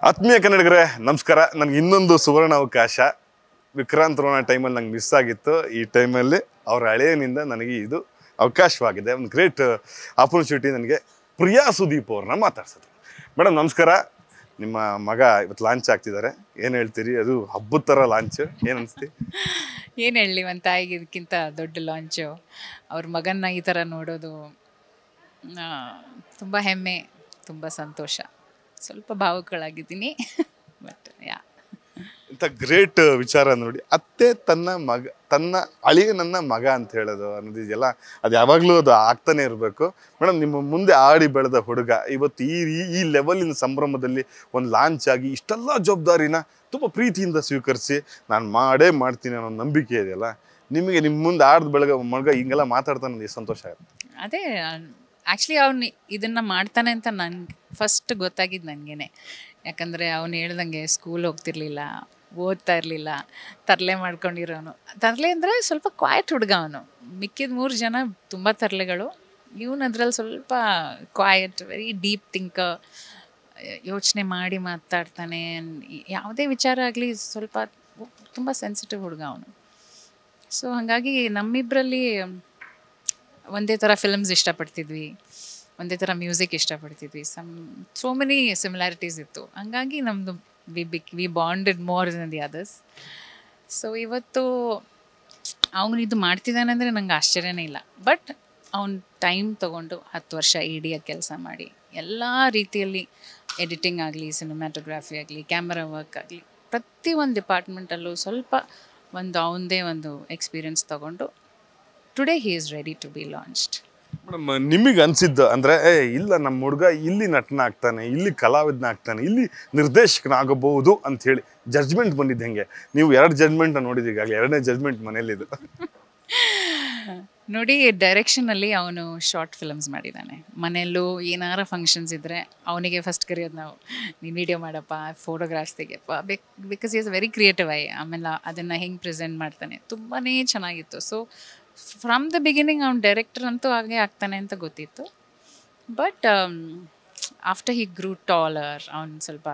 ಆತ್ಮೀಯ ಕನ್ನಡಿಗರೇ ನಮಸ್ಕಾರ ನನಗೆ ಇನ್ನೊಂದು ಸುವರ್ಣ ಅವಕಾಶ ವಿಕ್ರಾಂತ್ ರೋಣ ಟೈಮಲ್ಲಿ ನಂಗೆ ಮಿಸ್ ಆಗಿತ್ತು ಈ ಟೈಮಲ್ಲಿ ಅವರ ಹಳೆಯನಿಂದ ನನಗೆ ಇದು ಅವಕಾಶವಾಗಿದೆ ಒಂದು ಗ್ರೇಟ್ ಆಪರ್ಚುನಿಟಿ ನನಗೆ ಪ್ರಿಯಾ ಸುದೀಪ್ ಅವ್ರನ್ನ ಮಾತಾಡ್ಸೋದು ಮೇಡಮ್ ನಮಸ್ಕಾರ ನಿಮ್ಮ ಮಗ ಇವತ್ತು ಲಾಂಚ್ ಆಗ್ತಿದ್ದಾರೆ ಏನು ಹೇಳ್ತೀರಿ ಅದು ಹಬ್ಬದ ಥರ ಲಾಂಚ್ ಏನು ಅನಿಸ್ತಿ ಏನು ಹೇಳಲಿ ಒಂದು ತಾಯಿಗೆ ಇದಕ್ಕಿಂತ ದೊಡ್ಡ ಲಾಂಚು ಅವ್ರ ಮಗನ್ನ ಈ ಥರ ನೋಡೋದು ತುಂಬ ಹೆಮ್ಮೆ ತುಂಬ ಸಂತೋಷ ಸ್ವಲ್ಪ ಭಾವುಕಳಾಗಿದ್ದೀನಿ ಬಟ್ ಯಾ ಇಂಥ ಗ್ರೇಟ್ ವಿಚಾರ ನೋಡಿ ಅತ್ತೆ ತನ್ನ ಮಗ ತನ್ನ ಅಳಿಯನನ್ನ ಮಗ ಅಂತ ಹೇಳೋದು ಅನ್ನೋದಿದೆಯಲ್ಲ ಅದು ಯಾವಾಗಲೂ ಅದು ಆಗ್ತಾನೆ ಇರಬೇಕು ಮೇಡಮ್ ನಿಮ್ಮ ಮುಂದೆ ಆಡಿ ಬೆಳೆದ ಹುಡುಗ ಇವತ್ತು ಈ ಈ- ಈ ಲೆವೆಲಿನ ಸಂಭ್ರಮದಲ್ಲಿ ಒಂದು ಲಾಂಚ್ ಆಗಿ ಇಷ್ಟೆಲ್ಲ ಜವಾಬ್ದಾರಿನ ತುಂಬ ಪ್ರೀತಿಯಿಂದ ಸ್ವೀಕರಿಸಿ ನಾನು ಮಾಡೇ ಮಾಡ್ತೀನಿ ಅನ್ನೋ ನಂಬಿಕೆ ಇದೆಯಲ್ಲ ನಿಮಗೆ ನಿಮ್ಮ ಮುಂದೆ ಆಡ್ದ ಬೆಳಗ ಮಗ ಹಿಂಗೆಲ್ಲ ಮಾತಾಡ್ತಾನೆ ನನಗೆ ಸಂತೋಷ ಆಗುತ್ತೆ ಅದೇ ಆ್ಯಕ್ಚುಲಿ ಅವ್ನು ಇದನ್ನು ಮಾಡ್ತಾನೆ ಅಂತ ನನ್ಗೆ ಫಸ್ಟ್ ಗೊತ್ತಾಗಿದ್ದು ನನಗೇನೆ ಯಾಕಂದರೆ ಅವ್ನು ಹೇಳ್ದಂಗೆ ಸ್ಕೂಲ್ ಹೋಗ್ತಿರ್ಲಿಲ್ಲ ಓದ್ತಾ ಇರಲಿಲ್ಲ ತರಲೆ ಮಾಡ್ಕೊಂಡಿರೋನು ತರಲೆ ಅಂದರೆ ಸ್ವಲ್ಪ ಕ್ವಾಯಟ್ ಹುಡುಗ ಅವನು ಮಿಕ್ಕಿದ ಮೂರು ಜನ ತುಂಬ ತರಲೆಗಳು ಇವನು ಅದ್ರಲ್ಲಿ ಸ್ವಲ್ಪ ಕ್ವಾಯಟ್ ವೆರಿ ಡೀಪ್ ಥಿಂಕ್ ಯೋಚನೆ ಮಾಡಿ ಮಾತಾಡ್ತಾನೆ ಯಾವುದೇ ವಿಚಾರ ಆಗಲಿ ಸ್ವಲ್ಪ ತುಂಬ ಸೆನ್ಸಿಟಿವ್ ಹುಡುಗ ಅವನು ಸೊ ಹಾಗಾಗಿ ನಮ್ಮಿಬ್ಬರಲ್ಲಿ ಒಂದೇ ಥರ ಫಿಲ್ಮ್ಸ್ ಇಷ್ಟಪಡ್ತಿದ್ವಿ ಒಂದೇ ಥರ ಮ್ಯೂಸಿಕ್ ಇಷ್ಟಪಡ್ತಿದ್ವಿ ಸಮ್ ಸೋ ಮೆನಿ ಸಿಮಿಲಾರಿಟೀಸ್ ಇತ್ತು ಹಂಗಾಗಿ ನಮ್ಮದು we be we bonded more than the others so ಇವತ್ತು ಅವನು ಇದು ಮಾಡ್ತಿದ್ದಾನೆ ಅಂದರೆ ನಂಗೆ ಆಶ್ಚರ್ಯನೇ ಇಲ್ಲ ಬಟ್ ಅವ್ನು ಟೈಮ್ ತೊಗೊಂಡು ಹತ್ತು ವರ್ಷ ಇಡಿಯಾಗಿ ಕೆಲಸ ಮಾಡಿ ಎಲ್ಲ ರೀತಿಯಲ್ಲಿ ಎಡಿಟಿಂಗ್ ಆಗಲಿ ಸಿನಿಮ್ಯಾಟೋಗ್ರಫಿ ಆಗಲಿ ಕ್ಯಾಮ್ರಾ ವರ್ಕ್ ಆಗಲಿ ಪ್ರತಿಯೊಂದು ಡಿಪಾರ್ಟ್ಮೆಂಟಲ್ಲೂ ಸ್ವಲ್ಪ ಒಂದು ಅವನದೇ ಒಂದು ಎಕ್ಸ್ಪೀರಿಯನ್ಸ್ ತೊಗೊಂಡು today he is ready to be launched madam ನಿಮಗೆ ಅನ್ಸಿದ್ದು ಅಂದ್ರೆ ಏ ಇಲ್ಲ ನಮ್ಮ ಹುಡುಗ ಇಲ್ಲಿ ನಟನ ಆಗ್ತಾನೆ ಇಲ್ಲಿ ಕಲಾವಿದನ ಆಗ್ತಾನೆ ಇಲ್ಲಿ ನಿರ್ದೇಶಕನಾಗಬಹುದು ಅಂತ ಹೇಳಿ ಜಡ್ಜ್ಮೆಂಟ್ ಬಂದಿದ್ದು ಹೆಂಗೆ ನೀವು ಎರಡು ಜಡ್ಜ್ಮೆಂಟ್ ನೋಡಿದ್ದೀವಿ ಈಗಾಗಲೇ ಎರಡನೇ ಜಡ್ಜ್ಮೆಂಟ್ ಮನೇಲಿದು ನೋಡಿ ಡೈರೆಕ್ಷನಲ್ಲಿ ಅವನು ಶಾರ್ಟ್ ಫಿಲಮ್ಸ್ ಮಾಡಿದ್ದಾನೆ ಮನೆಯಲ್ಲೂ ಏನಾರ ಫಂಕ್ಷನ್ಸ್ ಇದ್ದರೆ ಅವನಿಗೆ ಫಸ್ಟ್ ಕರೆಯೋದು ನಾವು ನೀನು ವೀಡಿಯೋ ಮಾಡಪ್ಪ ಫೋಟೋಗ್ರಾಫ್ಸ್ ತೆಗಿಯಪ್ಪ ಬಿಕ್ because is very creative I ಆಮೇಲೆ ಅದನ್ನು ಹೆಂಗೆ ಪ್ರೆಸೆಂಟ್ ಮಾಡ್ತಾನೆ ತುಂಬಾ ಚೆನ್ನಾಗಿತ್ತು ಸೊ ಫ್ರಮ್ ದ ಬಿಗಿನಿಂಗ್ ಅವ್ನು ಡೈರೆಕ್ಟರ್ ಅಂತೂ ಹಾಗೆ ಆಗ್ತಾನೆ ಅಂತ ಗೊತ್ತಿತ್ತು but after he grew taller ಅವ್ನು ಸ್ವಲ್ಪ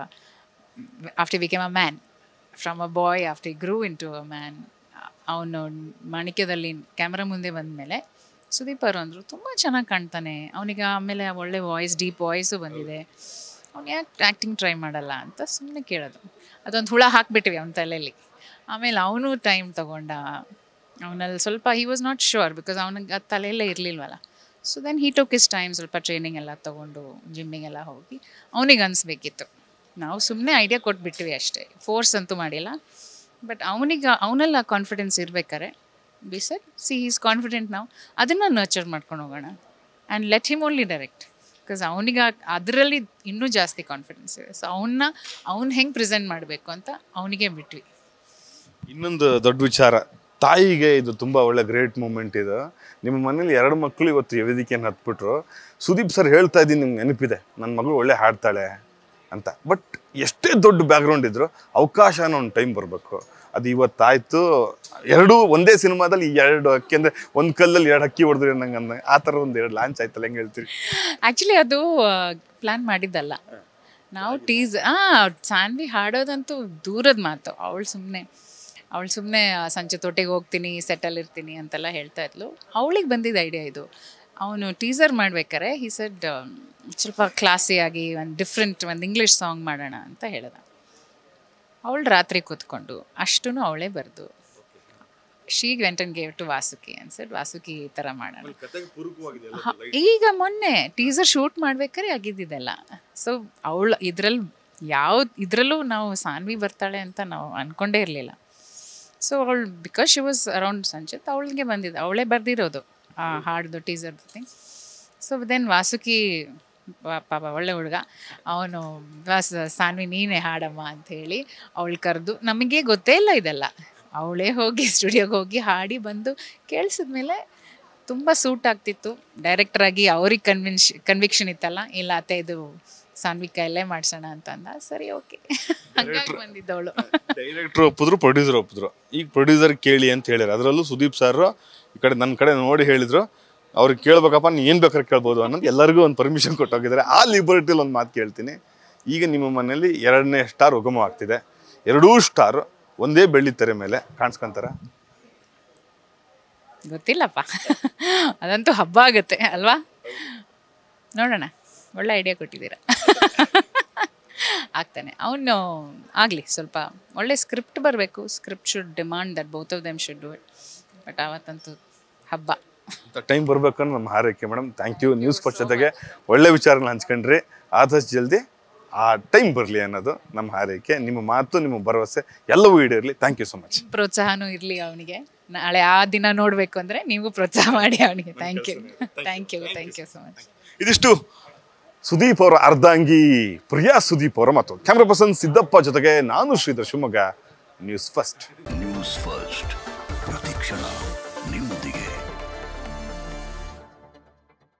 after became a man from a boy after grew into a man ಅವನು ಮಾಣಿಕ್ಯದಲ್ಲಿ ಕ್ಯಾಮ್ರಾ ಮುಂದೆ ಬಂದಮೇಲೆ ಸುದೀಪ್ ಅವರು ಅಂದರು ತುಂಬ ಚೆನ್ನಾಗಿ ಕಾಣ್ತಾನೆ ಅವನಿಗೆ ಆಮೇಲೆ ಒಳ್ಳೆ ವಾಯ್ಸ್ ಡೀಪ್ ವಾಯ್ಸು ಬಂದಿದೆ ಅವ್ನು ಯಾಕೆ ಆ್ಯಕ್ಟಿಂಗ್ ಟ್ರೈ ಮಾಡಲ್ಲ ಅಂತ ಸುಮ್ಮನೆ ಕೇಳೋದು ಅದೊಂದು ಹುಳ ಹಾಕ್ಬಿಟ್ವಿ ಅವನ ತಲೆಯಲ್ಲಿ ಆಮೇಲೆ ಅವನು ಟೈಮ್ ತಗೊಂಡ ಅವನಲ್ಲಿ ಸ್ವಲ್ಪ he was not sure because ಅವನಿಗೆ ಅದು ತಲೆಯಲ್ಲೇ ಇರಲಿಲ್ವಲ್ಲ so then he took his time ಸ್ವಲ್ಪ ಟ್ರೈನಿಂಗ್ ಎಲ್ಲ ತೊಗೊಂಡು ಜಿಮ್ಮಿಗೆಲ್ಲ ಹೋಗಿ ಅವನಿಗೆ ಅನಿಸ್ಬೇಕಿತ್ತು ನಾವು ಸುಮ್ಮನೆ ಐಡಿಯಾ ಕೊಟ್ಬಿಟ್ವಿ ಅಷ್ಟೇ ಫೋರ್ಸ್ ಅಂತೂ ಮಾಡಿಲ್ಲ ಬಟ್ ಅವನಿಗೆ ಅವನೆಲ್ಲ ಕಾನ್ಫಿಡೆನ್ಸ್ ಇರ್ಬೇಕಾರೆ be sure see is confident ನಾವು ಅದನ್ನು ನರ್ಚರ್ ಮಾಡ್ಕೊಂಡು ಹೋಗೋಣ and let him only direct because ಅವನಿಗೆ ಅದರಲ್ಲಿ ಇನ್ನೂ ಜಾಸ್ತಿ ಕಾನ್ಫಿಡೆನ್ಸ್ ಇದೆ ಸೊ ಅವನ್ನ ಅವ್ನು ಹೆಂಗೆ ಪ್ರೆಸೆಂಟ್ ಮಾಡಬೇಕು ಅಂತ ಅವನಿಗೆ ಬಿಟ್ವಿ ಇನ್ನೊಂದು ದೊಡ್ಡ ವಿಚಾರ ತಾಯಿಗೆ ಇದು ತುಂಬ ಒಳ್ಳೆ ಗ್ರೇಟ್ ಮೂಮೆಂಟ್ ಇದು ನಿಮ್ಮ ಮನೇಲಿ ಎರಡು ಮಕ್ಕಳು ಇವತ್ತು ಈ ವೇದಿಕೆಯನ್ನು ಹತ್ಬಿಟ್ರು ಸುದೀಪ್ ಸರ್ ಹೇಳ್ತಾ ಇದ್ದೀನಿ ನಿಮ್ಗೆ ನೆನಪಿದೆ ನನ್ನ ಮಗಳು ಒಳ್ಳೆ ಹಾಡ್ತಾಳೆ ಅಂತ ಬಟ್ ಎಷ್ಟೇ ದೊಡ್ಡ ಬ್ಯಾಕ್ಗ್ರೌಂಡ್ ಇದ್ರು ಅವಕಾಶ ಅನ್ನೋ ಒಂದು ಟೈಮ್ ಬರಬೇಕು ಅದು ಇವತ್ತಾಯ್ತು ಎರಡೂ ಒಂದೇ ಸಿನಿಮಾದಲ್ಲಿ ಈ ಎರಡು ಹಕ್ಕಿ ಅಂದರೆ ಒಂದು ಕಲ್ಲಲ್ಲಿ ಎರಡು ಹಕ್ಕಿ ಹೊಡೆದ್ರಿ ನಂಗೆ ಅಂದ ಆ ಥರ ಒಂದು ಎರಡು ಲಾಂಚ್ ಆಯ್ತಲ್ಲ ಹೆಂಗೆ ಹೇಳ್ತೀರಿ ಆ್ಯಕ್ಚುಲಿ ಅದು ಪ್ಲ್ಯಾನ್ ಮಾಡಿದ್ದಲ್ಲ ನಾವು ಟೀಸ್ ಆ ಸಾನ್ವಿ ಹಾಡೋದಂತೂ ದೂರದ ಮಾತು ಅವಳು ಸುಮ್ಮನೆ ಅವಳು ಸುಮ್ಮನೆ ಸಂಜೆ ತೋಟೆಗೆ ಹೋಗ್ತೀನಿ ಸೆಟಲ್ ಇರ್ತೀನಿ ಅಂತೆಲ್ಲ ಹೇಳ್ತಾ ಇದ್ಲು ಅವಳಿಗೆ ಬಂದಿದ್ದ ಐಡಿಯಾ ಇದು ಅವನು ಟೀಸರ್ ಮಾಡ್ಬೇಕಾರೆ ಈ ಸೆಡ್ ಸ್ವಲ್ಪ ಕ್ಲಾಸಿಯಾಗಿ ಒಂದು ಡಿಫ್ರೆಂಟ್ ಒಂದು ಇಂಗ್ಲೀಷ್ ಸಾಂಗ್ ಮಾಡೋಣ ಅಂತ ಹೇಳ್ದ ಅವಳು ರಾತ್ರಿ ಕೂತ್ಕೊಂಡು ಅಷ್ಟೂ ಅವಳೇ ಬರೆದು she went and gave to Vasuki and said Vasuki ಈ ಥರ ಮಾಡೋಣ ಹ, ಈಗ ಮೊನ್ನೆ ಟೀಸರ್ ಶೂಟ್ ಮಾಡ್ಬೇಕಾದ್ರೆ ಆಗಿದ್ದಿದ್ದೆಲ್ಲ ಸೊ ಅವಳು ಇದ್ರಲ್ಲಿ ಯಾವ ಇದರಲ್ಲೂ ನಾವು ಸಾನ್ವಿ ಬರ್ತಾಳೆ ಅಂತ ನಾವು ಅಂದ್ಕೊಂಡೇ ಇರಲಿಲ್ಲ ಸೊ ಅವಳು because she was around Sanchit ಅವಳಿಗೆ ಬಂದಿದ್ದು ಅವಳೇ ಬರೆದಿರೋದು ಆ ಹಾಡ್ದು teaser thing so then Vasuki ವಾ- ಪಾಪ ಒಳ್ಳೆ ಹುಡುಗ ಅವನು ವಾಸ್ ಸಾನ್ವಿ ನೀನೇ ಹಾಡಮ್ಮ ಅಂತ ಹೇಳಿ ಅವಳು ಕರೆದು ನಮಗೆ ಗೊತ್ತೇ ಇಲ್ಲ ಇದೆಲ್ಲ ಅವಳೇ ಹೋಗಿ ಸ್ಟುಡಿಯೋಗೆ ಹೋಗಿ ಹಾಡಿ ಬಂದು ಕೇಳಿಸಿದ್ಮೇಲೆ ತುಂಬ ಸೂಟ್ ಆಗ್ತಿತ್ತು ಡೈರೆಕ್ಟರ್ ಆಗಿ ಅವ್ರಿಗೆ ಕನ್ವಿನ್ಶ್ ಕನ್ವಿಕ್ಷನ್ ಇತ್ತಲ್ಲ ಇಲ್ಲ ಅತ್ತೆ ಇದು ಸಾನ್ವಿ ಕೈಯಲ್ಲೇ ಮಾಡ್ಸೋಣ ಅಂತ ಅಂದ ಸರಿ ಓಕೆ ಹಂಗಾಗಿ ಬಂದಿದ್ದವಳು ಡೈರೆಕ್ಟ್ರು ಒಪ್ಪಿದ್ರು ಪ್ರೊಡ್ಯೂಸರ್ ಒಪ್ಪಿದ್ರು ಈಗ ಪ್ರೊಡ್ಯೂಸರ್ ಕೇಳಿ ಅಂತ ಹೇಳಿದ್ರು ಅದರಲ್ಲೂ ಸುದೀಪ್ ಸರ್ ಈ ಕಡೆ ನನ್ನ ಕಡೆ ನೋಡಿ ಹೇಳಿದ್ರು ಅವ್ರಿಗೆ ಕೇಳ್ಬೇಕಪ್ಪ ನೀನು ಏನು ಬೇಕಾದ್ರೆ ಕೇಳ್ಬೋದು ಅನ್ನೋದು ಎಲ್ಲರಿಗೂ ಒಂದು ಪರ್ಮಿಷನ್ ಕೊಟ್ಟೋಗಿದ್ದಾರೆ ಆ ಲಿಬರ್ಟಿಲಿ ಒಂದು ಮಾತು ಕೇಳ್ತೀನಿ ಈಗ ನಿಮ್ಮ ಮನೆಯಲ್ಲಿ ಎರಡನೇ ಸ್ಟಾರ್ ಉಗಮ ಆಗ್ತಿದೆ ಎರಡೂ ಸ್ಟಾರ್ ಒಂದೇ ಬೆಳ್ಳಿ ತೆರೆ ಮೇಲೆ ಕಾಣಿಸ್ಕೊಂತಾರ ಗೊತ್ತಿಲ್ಲಪ್ಪ ಅದಂತೂ ಹಬ್ಬ ಆಗುತ್ತೆ ಅಲ್ವಾ ನೋಡೋಣ ಒಳ್ಳೆ ಐಡಿಯಾ ಕೊಟ್ಟಿದ್ದೀರಾ ಆಗ್ತಾನೆ ಅವನು ಆಗಲಿ ಸ್ವಲ್ಪ ಒಳ್ಳೆ ಸ್ಕ್ರಿಪ್ಟ್ ಬರಬೇಕು script should demand that both of them should do it but ಅವತ್ತಂತೂ ಹಬ್ಬ ಟೈಮ್ ಬರ್ಬೇಕನ್ನೋ ನಮ್ಮ ಹಾರೈಕೆ madam thank you news first ಜೊತೆಗೆ ಒಳ್ಳೆ ವಿಚಾರಗಳನ್ನ ಹಂಚ್ಕೊಂಡ್ರಿ ಆದಷ್ಟು ಜಲ್ದಿ ಆ ಟೈಮ್ ಬರಲಿ ಅನ್ನೋದು ನಮ್ಮ ಹಾರೈಕೆ ನಿಮ್ಮ ಮಾತು ನಿಮ್ಮ ಭರವಸೆ ಎಲ್ಲವೂ ಈಡೇರಲಿ ಥ್ಯಾಂಕ್ ಯು ಸೊ ಮಚ್ ಪ್ರೋತ್ಸಾಹನೂ ಇರಲಿ ಅವನಿಗೆ ನಾಳೆ ಆ ದಿನ ನೋಡಬೇಕು ಅಂದರೆ ನೀವು ಪ್ರೋತ್ಸಾಹ ಮಾಡಿ ಅವನಿಗೆ thank you thank you thank you so much ಇದಿಷ್ಟು ಸುದೀಪ್ ಅವರ ಅರ್ಧಾಂಗಿ ಪ್ರಿಯಾ ಸುದೀಪ್ ಅವರ ಮಾತು ಕ್ಯಾಮ್ರಾ ಪರ್ಸನ್ ಸಿದ್ದಪ್ಪ ಜೊತೆಗೆ ನಾನು Shridhar Shivamogga news first news first ಪ್ರತಿಕ್ಷಣ